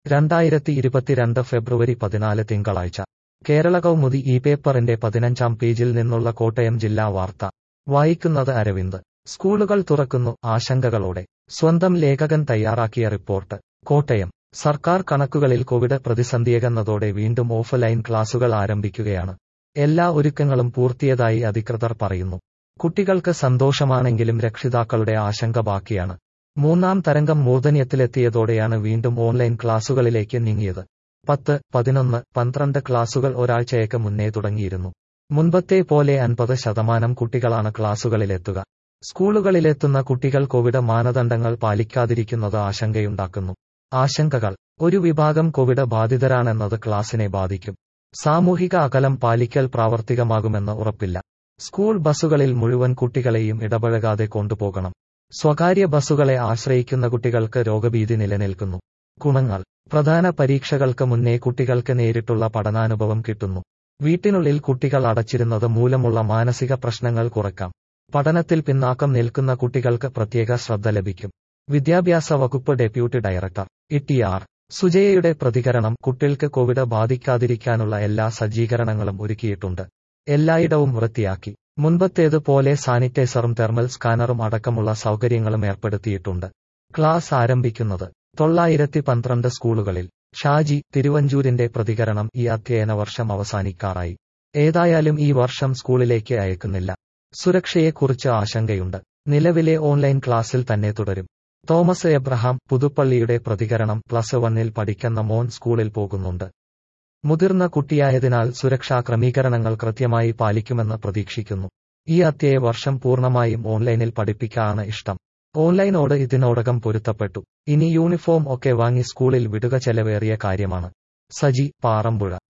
രണ്ടായിരത്തി ഇരുപത്തിരണ്ട് ഫെബ്രുവരി പതിനാല് തിങ്കളാഴ്ച കേരള കൗമുദി ഈ പേപ്പറിന്റെ പതിനഞ്ചാം പേജിൽ നിന്നുള്ള കോട്ടയം ജില്ലാ വാർത്ത വായിക്കുന്നത് അരവിന്ദ് സ്കൂളുകൾ തുറക്കുന്നു ആശങ്കകളോടെ സ്വന്തം ലേഖകൻ തയ്യാറാക്കിയ റിപ്പോർട്ട് കോട്ടയം സർക്കാർ കണക്കുകളിൽ കോവിഡ് പ്രതിസന്ധിയകന്നതോടെ വീണ്ടും ഓഫ്ലൈൻ ക്ലാസുകൾ ആരംഭിക്കുകയാണ് എല്ലാ ഒരുക്കങ്ങളും പൂർത്തിയതായി അധികൃതർ പറയുന്നു കുട്ടികൾക്ക് സന്തോഷമാണെങ്കിലും രക്ഷിതാക്കളുടെ ആശങ്ക ബാക്കിയാണ് മൂന്നാം തരംഗം മൂർധന്യത്തിലെത്തിയതോടെയാണ് വീണ്ടും ഓൺലൈൻ ക്ലാസുകളിലേക്ക് നീങ്ങിയത് പത്ത് പതിനൊന്ന് പന്ത്രണ്ട് ക്ലാസുകൾ ഒരാഴ്ചയൊക്കെ മുന്നേ തുടങ്ങിയിരുന്നു മുൻപത്തെ പോലെ അൻപത് ശതമാനം കുട്ടികളാണ് ക്ലാസുകളിലെത്തുക സ്കൂളുകളിലെത്തുന്ന കുട്ടികൾ കോവിഡ് മാനദണ്ഡങ്ങൾ പാലിക്കാതിരിക്കുന്നത് ആശങ്കയുണ്ടാക്കുന്നു ആശങ്കകൾ ഒരു വിഭാഗം കോവിഡ് ബാധിതരാണെന്നത് ക്ലാസിനെ ബാധിക്കും സാമൂഹിക അകലം പാലിക്കൽ പ്രാവർത്തികമാകുമെന്ന് ഉറപ്പില്ല സ്കൂൾ ബസ്സുകളിൽ മുഴുവൻ കുട്ടികളെയും ഇടപഴകാതെ കൊണ്ടുപോകണം സ്വകാര്യ ബസ്സുകളെ ആശ്രയിക്കുന്ന കുട്ടികൾക്ക് രോഗഭീതി നിലനിൽക്കുന്നു ഗുണങ്ങൾ പ്രധാന പരീക്ഷകൾക്ക് മുന്നേ കുട്ടികൾക്ക് നേരിട്ടുള്ള പഠനാനുഭവം കിട്ടുന്നു വീട്ടിനുള്ളിൽ കുട്ടികൾ അടച്ചിരുന്നത് മൂലമുള്ള മാനസിക പ്രശ്നങ്ങൾ കുറയ്ക്കാം പഠനത്തിൽ പിന്നാക്കം നിൽക്കുന്ന കുട്ടികൾക്ക് പ്രത്യേക ശ്രദ്ധ ലഭിക്കും വിദ്യാഭ്യാസ വകുപ്പ് ഡെപ്യൂട്ടി ഡയറക്ടർ ഇട്ടിആർ സുജയയുടെ പ്രതികരണം കുട്ടികൾക്ക് കോവിഡ് ബാധിക്കാതിരിക്കാനുള്ള എല്ലാ സജ്ജീകരണങ്ങളും ഒരുക്കിയിട്ടുണ്ട് എല്ലായിടവും വൃത്തിയാക്കി മുൻപത്തേതുപോലെ സാനിറ്റൈസറും തെർമൽ സ്കാനറും അടക്കമുള്ള സൗകര്യങ്ങളും ഏർപ്പെടുത്തിയിട്ടുണ്ട് ക്ലാസ് ആരംഭിക്കുന്നത് തൊള്ളായിരത്തി പന്ത്രണ്ട് സ്കൂളുകളിൽ ഷാജി തിരുവഞ്ചൂരിന്റെ പ്രതികരണം ഈ അധ്യയന വർഷം അവസാനിക്കാറായി ഏതായാലും ഈ വർഷം സ്കൂളിലേക്ക് അയക്കുന്നില്ല സുരക്ഷയെക്കുറിച്ച് ആശങ്കയുണ്ട് നിലവിലെ ഓൺലൈൻ ക്ലാസ്സിൽ തന്നെ തുടരും തോമസ് എബ്രഹാം പുതുപ്പള്ളിയുടെ പ്രതികരണം പ്ലസ് വണ്ണിൽ പഠിക്കുന്ന മോൻ സ്കൂളിൽ പോകുന്നുണ്ട് മുതിർന്ന കുട്ടിയായതിനാൽ സുരക്ഷാ ക്രമീകരണങ്ങൾ കൃത്യമായി പാലിക്കുമെന്ന് പ്രതീക്ഷിക്കുന്നു ഈ അധ്യയ വർഷം പൂർണ്ണമായും ഓൺലൈനിൽ പഠിപ്പിക്കാനാണ് ഇഷ്ടം ഓൺലൈനോട് ഇതിനോടകം പൊരുത്തപ്പെട്ടു ഇനി യൂണിഫോം ഒക്കെ വാങ്ങി സ്കൂളിൽ വിടുക ചെലവേറിയ കാര്യമാണ് സജി പാറമ്പുഴ